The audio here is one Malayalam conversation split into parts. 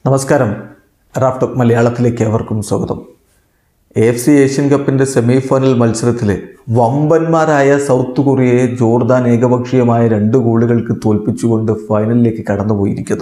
നമസ്കാരം റാഫ്റ്റോക്ക് മലയാളത്തിലേക്ക് ഏവർക്കും സ്വാഗതം എ എഫ് സി ഏഷ്യൻ കപ്പിൻ്റെ സെമി ഫൈനൽ മത്സരത്തിൽ വമ്പന്മാരായ സൗത്ത് കൊറിയയെ ജോർദാൻ ഏകപക്ഷീയമായ രണ്ട് ഗോളുകൾക്ക് തോൽപ്പിച്ചുകൊണ്ട് ഫൈനലിലേക്ക് കടന്നുപോയിരിക്കുന്നു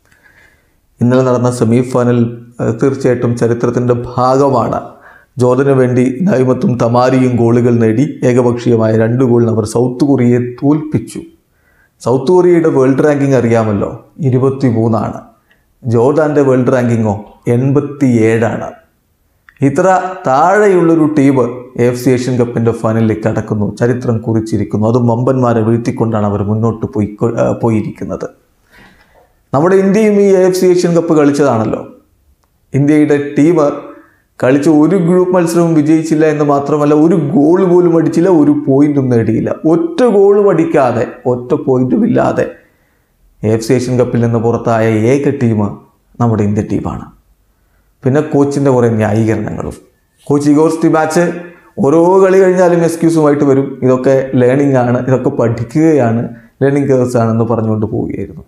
ഇന്നലെ നടന്ന സെമി ഫൈനൽ ഏഹ്, തീർച്ചയായിട്ടും ചരിത്രത്തിൻ്റെ ഭാഗമാണ് ജോർദന് വേണ്ടി നൈമത്തും തമാരിയും ഗോളുകൾ നേടി ഏകപക്ഷീയമായ രണ്ട് ഗോളിന് അവർ സൗത്ത് കൊറിയയെ തോൽപ്പിച്ചു സൗത്ത് കൊറിയയുടെ വേൾഡ് റാങ്കിങ് അറിയാമല്ലോ ഇരുപത്തി മൂന്നാണ് ജോർദാൻ്റെ വേൾഡ് റാങ്കിങ്ങോ എൺപത്തി ഏഴാണ് ഇത്ര താഴെയുള്ളൊരു ടീം എഫ് സി ഏഷ്യൻ കപ്പിൻ്റെ ഫൈനലിലേക്ക് കടക്കുന്നു ചരിത്രം കുറിച്ചിരിക്കുന്നു അതും വമ്പന്മാരെ വീഴ്ത്തിക്കൊണ്ടാണ് അവർ മുന്നോട്ട് പോയി ആ, പോയിരിക്കുന്നത് നമ്മുടെ ഇന്ത്യയും ഈ എഫ് സി ഏഷ്യൻ കപ്പ് കളിച്ചതാണല്ലോ ഇന്ത്യയുടെ ടീം കളിച്ച ഒരു ഗ്രൂപ്പ് മത്സരവും വിജയിച്ചില്ല എന്ന് മാത്രമല്ല ഒരു ഗോൾ പോലും അടിച്ചില്ല ഒരു പോയിന്റും നേടിയില്ല ഒറ്റ ഗോളും അടിക്കാതെ ഒറ്റ പോയിന്റും ഇല്ലാതെ എഫ് സി ഏഷ്യൻ കപ്പിൽ നിന്ന് പുറത്തായ ഏക ടീം നമ്മുടെ ഇന്ത്യൻ ടീമാണ് പിന്നെ കോച്ചിൻ്റെ കുറേ ന്യായീകരണങ്ങളും കോച്ച് ഇഗോർസ്റ്റി മാച്ച് ഓരോ കളി കഴിഞ്ഞാലും എക്സ്ക്യൂസുമായിട്ട് വരും ഇതൊക്കെ ലേണിംഗ് ആണ് ഇതൊക്കെ പഠിക്കുകയാണ് ലേണിംഗ് കേഴ്സ് ആണെന്ന് പറഞ്ഞുകൊണ്ട് പോവുകയായിരുന്നു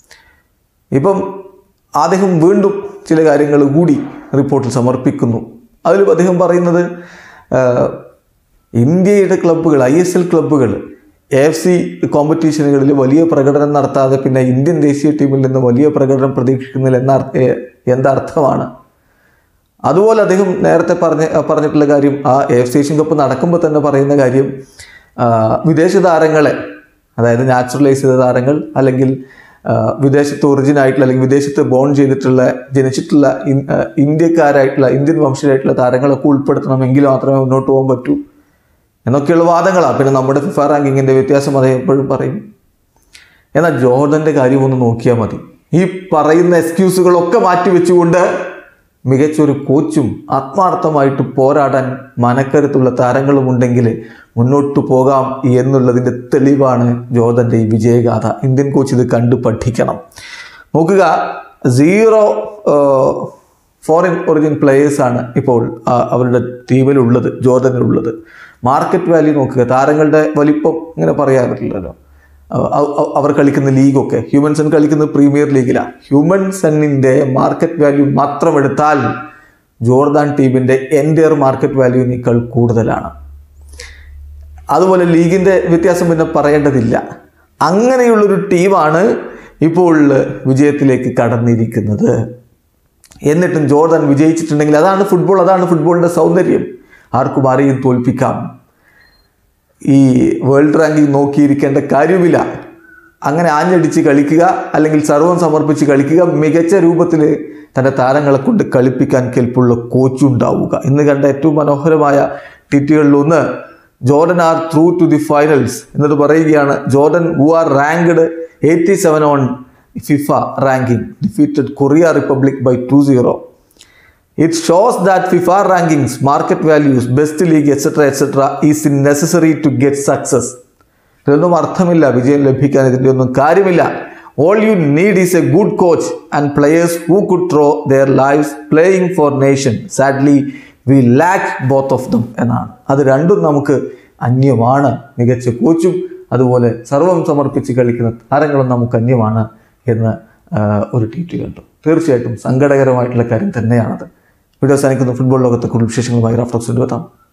ഇപ്പം അദ്ദേഹം വീണ്ടും ചില കാര്യങ്ങൾ കൂടി റിപ്പോർട്ടിൽ സമർപ്പിക്കുന്നു അതിൽ അദ്ദേഹം പറയുന്നത് ആ, ഇന്ത്യയുടെ ക്ലബ്ബുകൾ ഐ എസ് എൽ ക്ലബ്ബുകൾ എ എഫ് സി കോമ്പറ്റീഷനുകളിൽ വലിയ പ്രകടനം നടത്താതെ പിന്നെ ഇന്ത്യൻ ദേശീയ ടീമിൽ നിന്ന് വലിയ പ്രകടനം പ്രതീക്ഷിക്കുന്നില്ല എന്ന അർത്ഥ എന്തർത്ഥമാണ് അതുപോലെ അദ്ദേഹം നേരത്തെ പറഞ്ഞ പറഞ്ഞിട്ടുള്ള കാര്യം ആ എഫ് സി ഏഷ്യൻ കപ്പ് നടക്കുമ്പോൾ തന്നെ പറയുന്ന കാര്യം ആ, വിദേശ താരങ്ങളെ അതായത് നാച്ചുറലൈസ് ചെയ്ത താരങ്ങൾ അല്ലെങ്കിൽ ആ, വിദേശത്ത് ഒറിജിൻ ആയിട്ടുള്ള അല്ലെങ്കിൽ വിദേശത്ത് ബോൺ ചെയ്തിട്ടുള്ള ജനിച്ചിട്ടുള്ള ഇൻ- ആ, ഇന്ത്യക്കാരായിട്ടുള്ള ഇന്ത്യൻ വംശജരായിട്ടുള്ള താരങ്ങളൊക്കെ ഉൾപ്പെടുത്തണമെങ്കിൽ മാത്രമേ മുന്നോട്ട് പോകാൻ പറ്റൂ എന്നൊക്കെയുള്ള വാദങ്ങളാണ് പിന്നെ നമ്മുടെ ഫിഫ റാങ്കിങ്ങിൻ്റെ വ്യത്യാസം അദ്ദേഹം എപ്പോഴും പറയും എന്നാൽ ജോർഡന്റെ കാര്യം ഒന്ന് നോക്കിയാൽ മതി ഈ പറയുന്ന എക്സ്ക്യൂസുകളൊക്കെ മാറ്റി വെച്ചുകൊണ്ട് മികച്ചൊരു കോച്ചും ആത്മാർത്ഥമായിട്ട് പോരാടാൻ മനക്കരുത്തുള്ള താരങ്ങളും ഉണ്ടെങ്കിൽ മുന്നോട്ട് പോകാം എന്നുള്ളതിൻ്റെ തെളിവാണ് ജോർദൻ്റെ ഈ വിജയഗാഥ ഇന്ത്യൻ കോച്ച് ഇത് കണ്ടു പഠിക്കണം നോക്കുക സീറോ ഫോറിൻ ഒറിജിൻ പ്ലേയേഴ്സാണ് ഇപ്പോൾ ആ, അവരുടെ ടീമിലുള്ളത് ജോർദനിലുള്ളത് മാർക്കറ്റ് വാല്യൂ നോക്കുക താരങ്ങളുടെ വലിപ്പം ഇങ്ങനെ പറയാറില്ലല്ലോ അവ- അവ- അവർ കളിക്കുന്ന ലീഗൊക്കെ ഹ്യൂമൻസൺ കളിക്കുന്ന പ്രീമിയർ ലീഗിലാണ് ഹ്യൂമൻസണിൻ്റെ മാർക്കറ്റ് വാല്യൂ മാത്രം എടുത്താൽ ജോർദാൻ ടീമിൻ്റെ എൻ്റെയർ മാർക്കറ്റ് വാല്യൂവിനേക്കാൾ കൂടുതലാണ് അതുപോലെ ലീഗിൻ്റെ വ്യത്യാസം പിന്നെ പറയേണ്ടതില്ല അങ്ങനെയുള്ളൊരു ടീമാണ് ഇപ്പോൾ വിജയത്തിലേക്ക് കടന്നിരിക്കുന്നത് എന്നിട്ടും ജോർദാൻ വിജയിച്ചിട്ടുണ്ടെങ്കിൽ അതാണ് ഫുട്ബോൾ അതാണ് ഫുട്ബോളിൻ്റെ സൗന്ദര്യം ആർക്കും ആരെയും തോൽപ്പിക്കാം ഈ വേൾഡ് റാങ്കിങ് നോക്കിയിരിക്കേണ്ട കാര്യമില്ല അങ്ങനെ ആഞ്ഞടിച്ച് കളിക്കുക അല്ലെങ്കിൽ സർവം സമർപ്പിച്ച് കളിക്കുക മികച്ച രൂപത്തിൽ തൻ്റെ താരങ്ങളെ കൊണ്ട് കളിപ്പിക്കാൻ കെൽപ്പുള്ള കോച്ചുണ്ടാവുക ഇന്ന് കണ്ട ഏറ്റവും മനോഹരമായ ട്വീറ്റുകളിലൊന്ന് Jordan are through to the finals എന്നിട്ട് പറയുകയാണ് Jordan who are ranked eighty seven on FIFA ranking defeated Korea Republic by two zero it shows that FIFA rankings market values best league etcetera etcetera is in necessary to get success ഇതൊന്നും അർത്ഥമില്ല വിജയം ലഭിക്കാൻ ഇതിൻ്റെ ഒന്നും കാര്യമില്ല all you need is a good coach and players who could throw their lifes playing for nation sadly V lack both of them എന്നാണ് അത് രണ്ടും നമുക്ക് അന്യമാണ് മികച്ച കോച്ചും അതുപോലെ സർവം സമർപ്പിച്ച് കളിക്കുന്ന താരങ്ങളും നമുക്ക് അന്യമാണ് എന്ന് ആ, ഒരു ട്വീറ്റ് കണ്ടു തീർച്ചയായിട്ടും സങ്കടകരമായിട്ടുള്ള കാര്യം തന്നെയാണത് വീഡിയോ അവസാനിക്കുന്ന ഫുട്ബോൾ ലോകത്തെ കൂടുതൽ വിശേഷങ്ങളുമായി റാഫ്റ്റോക്സ് എത്താം